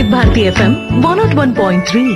వివిధ Bharati FM one nought one point three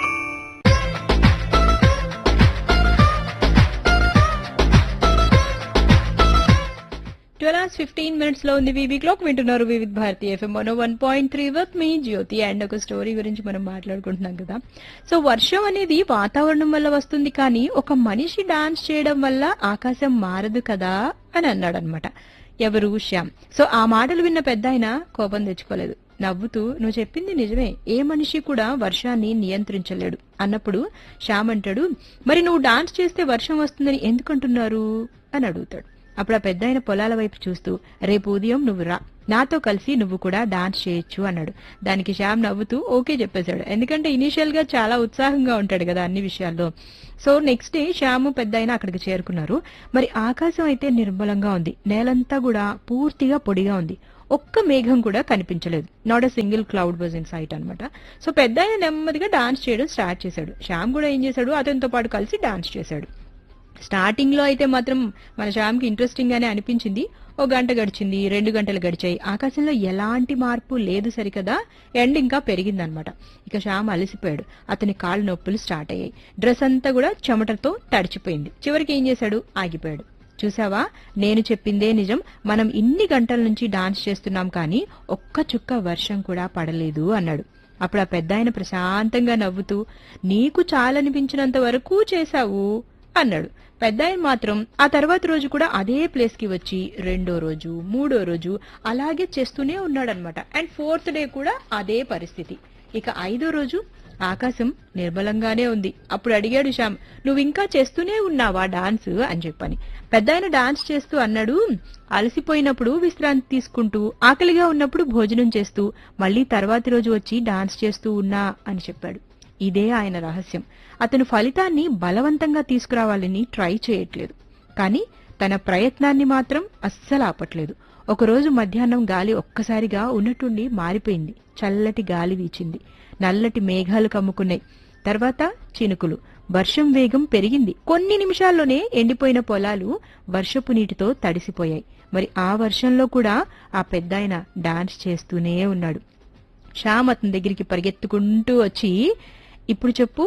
twelve hours fifteen minutes లో ఉంది వీవీ క్లాక్ వింటున్నారు Vividh Bharati FM one one point three with మీ జ్యోతి అండ్ ఒక స్టోరీ గురించి మనం మాట్లాడుకుంటున్నాం కదా సో వర్షం అనేది వాతావరణం వల్ల వస్తుంది కానీ ఒక మనిషి డాన్స్ చేయడం వల్ల ఆకాశం మారదు కదా అని అన్నాడు అనమాట ఎవరు శ్యామ్ సో ఆ మాటలు విన్న పెద్ద ఆయన కోపం తెచ్చుకోలేదు నవ్వుతూ నువ్వు చెప్పింది నిజమే ఏ మనిషి కూడా వర్షాన్ని నియంత్రించలేడు అన్నప్పుడు శ్యామ్ అంటాడు మరి నువ్వు డాన్స్ చేస్తే వర్షం వస్తుందని ఎందుకంటున్నారు అని అడుగుతాడు అప్పుడు ఆ పెద్ద ఆయన పొలాల వైపు చూస్తూ రేపు ఉదయం నువ్వు రా నాతో కలిసి నువ్వు కూడా డాన్స్ చేయొచ్చు అన్నాడు దానికి శ్యామ్ నవ్వుతూ ఓకే చెప్పేశాడు ఎందుకంటే ఇనీషియల్ గా చాలా ఉత్సాహంగా ఉంటాడు కదా అన్ని విషయాల్లో సో నెక్స్ట్ డే శ్యాము పెద్ద ఆయన అక్కడికి చేరుకున్నారు మరి ఆకాశం అయితే నిర్మలంగా ఉంది నేలంతా కూడా పూర్తిగా పొడిగా ఉంది ఒక్క మేఘం కూడా కనిపించలేదు not a single cloud was in sight అనమాట సో పెద్ద ఆయన నెమ్మదిగా డాన్స్ చేయడం స్టార్ట్ చేశాడు శ్యామ్ కూడా ఏం చేశాడు అతనితో పాటు కలిసి డాన్స్ చేశాడు స్టార్టింగ్ లో అయితే మాత్రం మన శ్యామ్కి ఇంట్రెస్టింగ్ గానే అనిపించింది ఓ గంట గడిచింది రెండు గంటలు గడిచాయి ఆకాశంలో ఎలాంటి మార్పు లేదు సరికదా ఎండ్ ఇంకా పెరిగిందనమాట ఇక శ్యామ్ అలసిపోయాడు అతని కాళ్ళు నొప్పులు స్టార్ట్ అయ్యాయి డ్రెస్ అంతా కూడా చెమటతో తడిచిపోయింది చివరికి ఏం చేశాడు ఆగిపోయాడు చూసావా నేను చెప్పిందే నిజం మనం ఇన్ని గంటల నుంచి డాన్స్ చేస్తున్నాం కానీ ఒక్క చుక్క వర్షం కూడా పడలేదు అన్నాడు అప్పుడు ఆ పెద్ద ఆయన ప్రశాంతంగా నవ్వుతూ నీకు చాలనిపించినంత వరకు చేశావు అన్నాడు పెద్ద ఆయన మాత్రం ఆ తర్వాత రోజు కూడా అదే ప్లేస్ కి వచ్చి రెండో రోజు మూడో రోజు అలాగే చేస్తూనే ఉన్నాడనమాట అండ్ ఫోర్త్ డే కూడా అదే పరిస్థితి ఇక ఐదో రోజు ఆకాశం నిర్మలంగానే ఉంది అప్పుడు అడిగాడు శ్యామ్ నువ్వు ఇంకా చేస్తూనే ఉన్నావా డాన్స్ అని చెప్పని పెద్ద ఆయన డాన్స్ చేస్తూ అన్నాడు అలసిపోయినప్పుడు విశ్రాంతి తీసుకుంటూ ఆకలిగా ఉన్నప్పుడు భోజనం చేస్తూ మళ్ళీ తర్వాతి రోజు వచ్చి డాన్స్ చేస్తూ ఉన్నా అని చెప్పాడు ఇదే ఆయన రహస్యం అతను ఫలితాన్ని బలవంతంగా తీసుకురావాలని ట్రై చేయట్లేదు కానీ తన ప్రయత్నాన్ని మాత్రం అస్సలు ఆపట్లేదు ఒకరోజు మధ్యాహ్నం గాలి ఒక్కసారిగా ఉన్నట్టుండి మారిపోయింది చల్లటి గాలి వీచింది నల్లటి మేఘాలు కమ్ముకున్నాయి తర్వాత చినుకులు వర్షం వేగం పెరిగింది కొన్ని నిమిషాల్లోనే ఎండిపోయిన పొలాలు వర్షపు నీటితో తడిసిపోయాయి మరి ఆ వర్షంలో కూడా ఆ పెద్దాయన డాన్స్ చేస్తూనే ఉన్నాడు శ్యామ్ అతని దగ్గరికి పరిగెత్తుకుంటూ వచ్చి ఇప్పుడు చెప్పు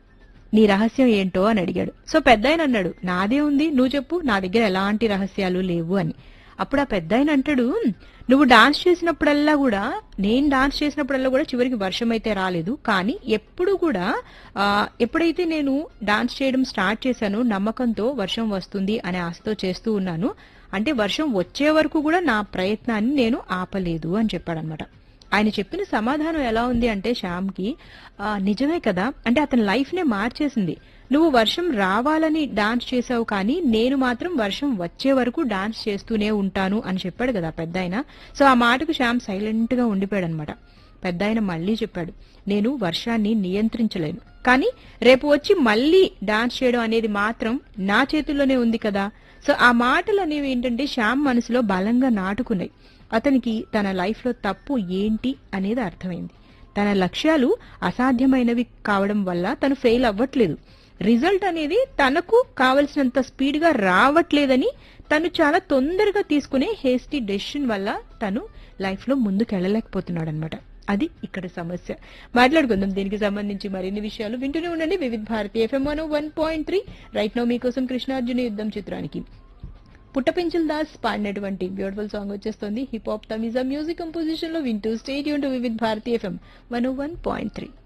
నీ రహస్యం ఏంటో అని అడిగాడు సో పెద్ద అన్నాడు నాదే ఉంది నువ్వు చెప్పు నా దగ్గర ఎలాంటి రహస్యాలు లేవు అని అప్పుడు ఆ పెద్ద అంటాడు నువ్వు డాన్స్ చేసినప్పుడల్లా కూడా నేను డాన్స్ చేసినప్పుడల్లా కూడా చివరికి వర్షం అయితే రాలేదు కానీ ఎప్పుడు కూడా ఆ, ఎప్పుడైతే నేను డాన్స్ చేయడం స్టార్ట్ చేశానో నమ్మకంతో వర్షం వస్తుంది అనే ఆశతో చేస్తూ ఉన్నాను అంటే వర్షం వచ్చే వరకు కూడా నా ప్రయత్నాన్ని నేను ఆపలేదు అని చెప్పాడనమాట ఆయన చెప్పిన సమాధానం ఎలా ఉంది అంటే శ్యామ్కి ఆ, నిజమే కదా అంటే అతని లైఫ్ నే మార్చేసింది నువ్వు వర్షం రావాలని డాన్స్ చేసావు కానీ నేను మాత్రం వర్షం వచ్చే వరకు డాన్స్ చేస్తూనే ఉంటాను అని చెప్పాడు కదా పెద్ద సో ఆ మాటకు శ్యామ్ సైలెంట్ గా ఉండిపోయాడు అనమాట పెద్ద మళ్ళీ చెప్పాడు నేను వర్షాన్ని నియంత్రించలేను కానీ రేపు వచ్చి మళ్ళీ డాన్స్ చేయడం అనేది మాత్రం నా చేతుల్లోనే ఉంది కదా సో ఆ మాటలు అనేవి ఏంటంటే శ్యామ్ మనసులో బలంగా నాటుకున్నాయి అతనికి తన లైఫ్ లో తప్పు ఏంటి అనేది అర్థమైంది తన లక్ష్యాలు అసాధ్యమైనవి కావడం వల్ల తను ఫెయిల్ అవ్వట్లేదు రిజల్ట్ అనేది తనకు కావలసినంత స్పీడ్ గా రావట్లేదని తను చాలా తొందరగా తీసుకునే హేస్టీ డెసిషన్ వల్ల తను లైఫ్ లో ముందుకు వెళ్ళలేకపోతున్నాడు అనమాట అది ఇక్కడ సమస్య మాట్లాడుకుందాం దీనికి సంబంధించి మరిన్ని విషయాలు వింటూనే ఉండండి Vividh Bharati FM one one point three right now మీకోసం కృష్ణార్జున యుద్ధం చిత్రానికి పుట్టపించుల్ దాస్ పాడినటువంటి బ్యూటిఫుల్ సాంగ్ వచ్చేస్తుంది hip hop Tamizha music composition లో వింటూ stay tuned to Vividh Bharati FM one one point three